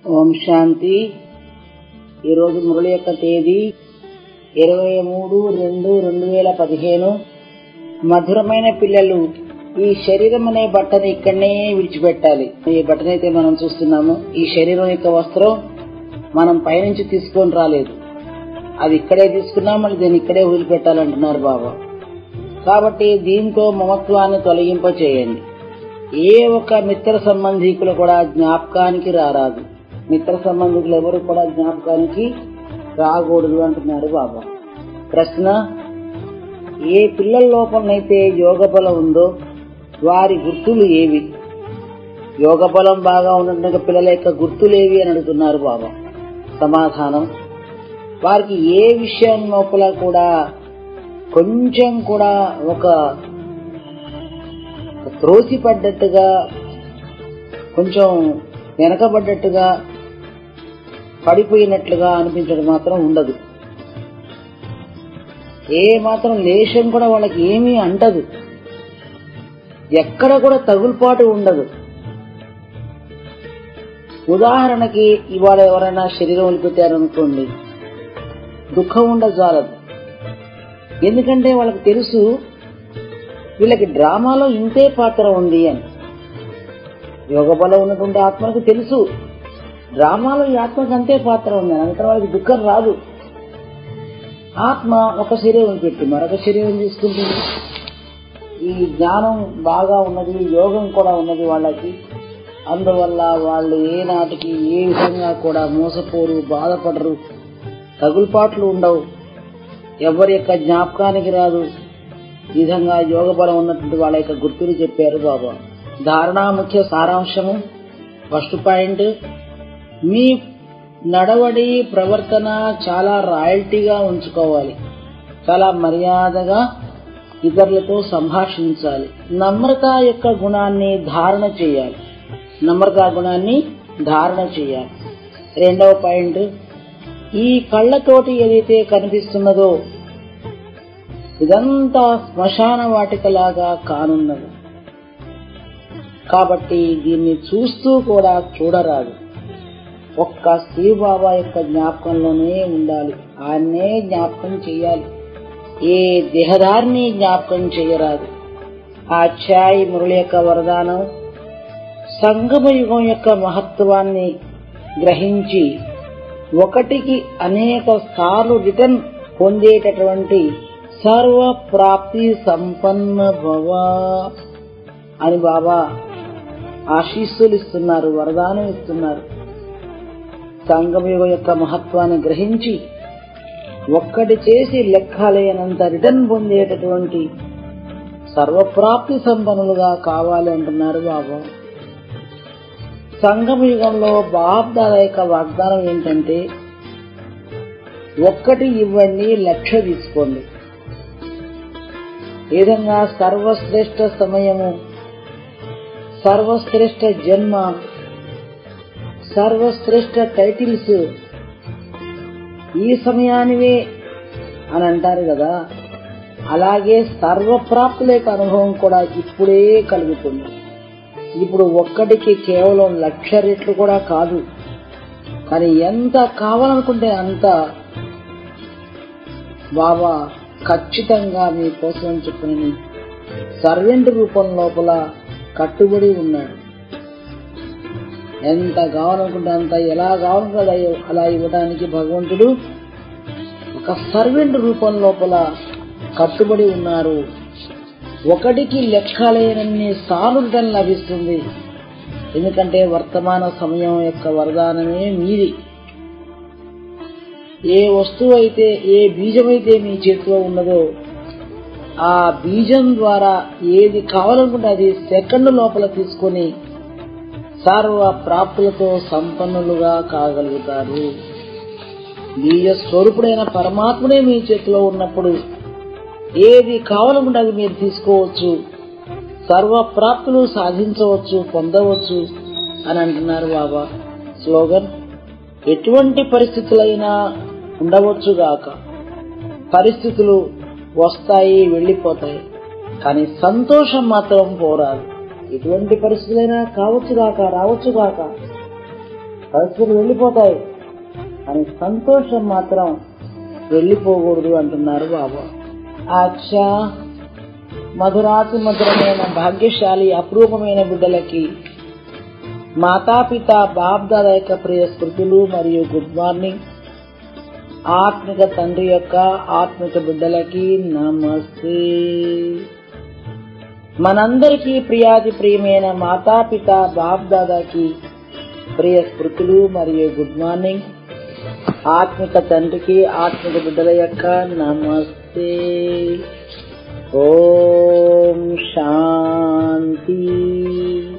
ఓం శాంతి ఈరోజు మురళి యొక్క తేదీ ఇరవై మూడు రెండు రెండు వేల పదిహేను మధురమైన పిల్లలు ఈ శరీరం అనే బట్టని ఇక్కడనే విడిచిపెట్టాలి ఈ బట్టనైతే మనం చూస్తున్నాము ఈ శరీరం యొక్క వస్త్రం మనం పైనుంచి తీసుకొని రాలేదు అది ఇక్కడే తీసుకున్నాం మళ్ళీ దీన్ని ఇక్కడే వదిలిపెట్టాలంటున్నారు బాబా కాబట్టి దీంతో మమత్వాన్ని తొలగింప చేయండి ఏ ఒక్క మిత్ర సంబంధికులు కూడా జ్ఞాపకానికి రారాదు మిత్ర సంబంధికులు ఎవరు కూడా జ్ఞాపకానికి రాకూడదు అంటున్నారు బాబా ప్రశ్న ఏ పిల్లల లోపలనైతే యోగ బలం ఉందో వారి గుర్తులు ఏవి యోగ బలం బాగా ఉన్నటువంటి పిల్లల యొక్క గుర్తులు ఏవి అని అడుగుతున్నారు బాబా సమాధానం వారికి ఏ విషయం లోపల కూడా కొంచెం కూడా ఒక త్రోసిపడ్డట్టుగా కొంచెం వెనకబడ్డట్టుగా పడిపోయినట్లుగా అనిపించడం మాత్రం ఉండదు ఏ మాత్రం లేశం కూడా వాళ్ళకి ఏమీ అంటదు ఎక్కడ కూడా తగులుపాటు ఉండదు ఉదాహరణకి ఇవాళ ఎవరైనా శరీరం వదిలిపెట్టారనుకోండి దుఃఖం ఉండజాలదు ఎందుకంటే వాళ్ళకి తెలుసు వీళ్ళకి డ్రామాలో ఇంతే పాత్ర ఉంది అని యోగ బలం ఉన్నటువంటి ఆత్మకు తెలుసు డ్రామాలో ఈ ఆత్మకు అంతే పాత్ర ఉంది అని అందుకని వాళ్ళకి దుఃఖం రాదు ఆత్మ ఒక శరీరం పెట్టి మరొక శరీరం తీసుకుంటుంది ఈ జ్ఞానం బాగా ఉన్నది యోగం కూడా ఉన్నది వాళ్ళకి అందువల్ల వాళ్ళు ఏ నాటికి ఏ విధంగా కూడా మోసపోరు బాధపడరు తగులుపాట్లు ఉండవు ఎవరి యొక్క జ్ఞాపకానికి రాదు ఈ విధంగా యోగ బలం ఉన్నటువంటి వాళ్ళ యొక్క గుర్తులు చెప్పారు బాబా ధారణా ముఖ్య సారాంశము ఫస్ట్ పాయింట్ మీ నడవడి ప్రవర్తన చాలా రాయల్టీగా ఉంచుకోవాలి చాలా మర్యాదగా ఇతరులతో సంభాషించాలి నమ్రత యొక్క గుణాన్ని ధారణ చేయాలి నమ్రత గుణాన్ని ధారణ చేయాలి రెండవ పాయింట్ ఈ కళ్ళతోటి ఏదైతే కనిపిస్తున్నదో ఇదంతా శ్మశాన వాటికలాగా కానున్నది కాబట్టి దీన్ని చూస్తూ కూడా చూడరాదు ఒక్క శివబాబా యొక్క జ్ఞాపకంలోనే ఉండాలి ఆయన్నే జ్ఞాపకం చేయాలి ఏ దేహదారిని జ్ఞాపకం చేయరాదు ఆ ఛాయ్ మురళి యొక్క వరదానం సంగమ యుగం యొక్క మహత్వాన్ని గ్రహించి ఒకటికి అనేక సార్లు రిటర్న్ పొందేటటువంటి సర్వ ప్రాప్తి సంపన్న భవ అని బాబా ఆశీస్సులు ఇస్తున్నారు వరదానం ఇస్తున్నారు సంగమయుగం యొక్క మహత్వాన్ని గ్రహించి ఒక్కటి చేసి లెక్కలేనంత రిటర్న్ పొందేటటువంటి సర్వప్రాప్తి సంపన్నులుగా కావాలి అంటున్నారు బాబా సంగమయుగంలో బాబ్దాల యొక్క వాగ్దానం ఏంటంటే ఒక్కటి ఇవ్వండి లక్ష తీసుకోండి ఈ విధంగా సర్వశ్రేష్ఠ సమయము సర్వశ్రేష్ఠ జన్మ సర్వశ్రేష్ఠ టైటిల్స్ ఈ సమయానివే అని అంటారు కదా అలాగే సర్వప్రాప్తుల యొక్క అనుభవం కూడా ఇప్పుడే కలుగుతుంది ఇప్పుడు ఒక్కటికి కేవలం లక్ష రెట్లు కూడా కాదు కానీ ఎంత కావాలనుకుంటే అంత బాబా ఖచ్చితంగా మీకోసం చెప్పిన సర్వెంట్ రూపం లోపల కట్టుబడి ఉన్నాడు ఎంత కావాలనుకుంటే అంత ఎలా కావాలనుకుంటే అలా ఇవ్వడానికి భగవంతుడు ఒక సర్వెంట్ రూపం లోపల కట్టుబడి ఉన్నారు ఒకటికి లెక్కలేనన్ని సార్లు లభిస్తుంది ఎందుకంటే వర్తమాన సమయం యొక్క వరదానమే మీది ఏ వస్తువు అయితే ఏ బీజం అయితే మీ చేతిలో ఉన్నదో ఆ బీజం ద్వారా ఏది కావాలనుకుంటే అది సెకండ్ లోపల తీసుకొని సర్వ ప్రాప్తులతో సంపన్నులుగా కాగలుగుతారు బీజ స్వరూపుడైన పరమాత్ముడే మీ చేతిలో ఉన్నప్పుడు ఏది కావాలనుకుంటే అది మీరు తీసుకోవచ్చు సర్వ ప్రాప్తులు సాధించవచ్చు పొందవచ్చు అని అంటున్నారు బాబా స్లోగన్ ఎటువంటి పరిస్థితులైనా ఉండవచ్చు గాక పరిస్థితులు వస్తాయి వెళ్ళిపోతాయి కానీ సంతోషం మాత్రం పోరాదు ఎటువంటి పరిస్థితులైనా కావచ్చు గాక రావచ్చు గాక పరిస్థితులు వెళ్ళిపోతాయి అని సంతోషం మాత్రం వెళ్ళిపోకూడదు అంటున్నారు బాబా అచ్చా మధురాతి మధురమైన భాగ్యశాలి అపురూపమైన బిడ్డలకి మాతాపిత బాబ్దాద యొక్క ప్రియ స్మృతులు మరియు గుడ్ మార్నింగ్ ఆత్మిక తండ్రి యొక్క ఆత్మిక బిడ్డలకి నమస్తే మనందరికీ ప్రియాతి ప్రియమైన మాతాపిత బాబ్దాదాకి ప్రియ స్మృతులు మరియు గుడ్ మార్నింగ్ ఆత్మిక తండ్రికి ఆత్మిక బిడ్డల యొక్క నమస్తే ఓం శాంతి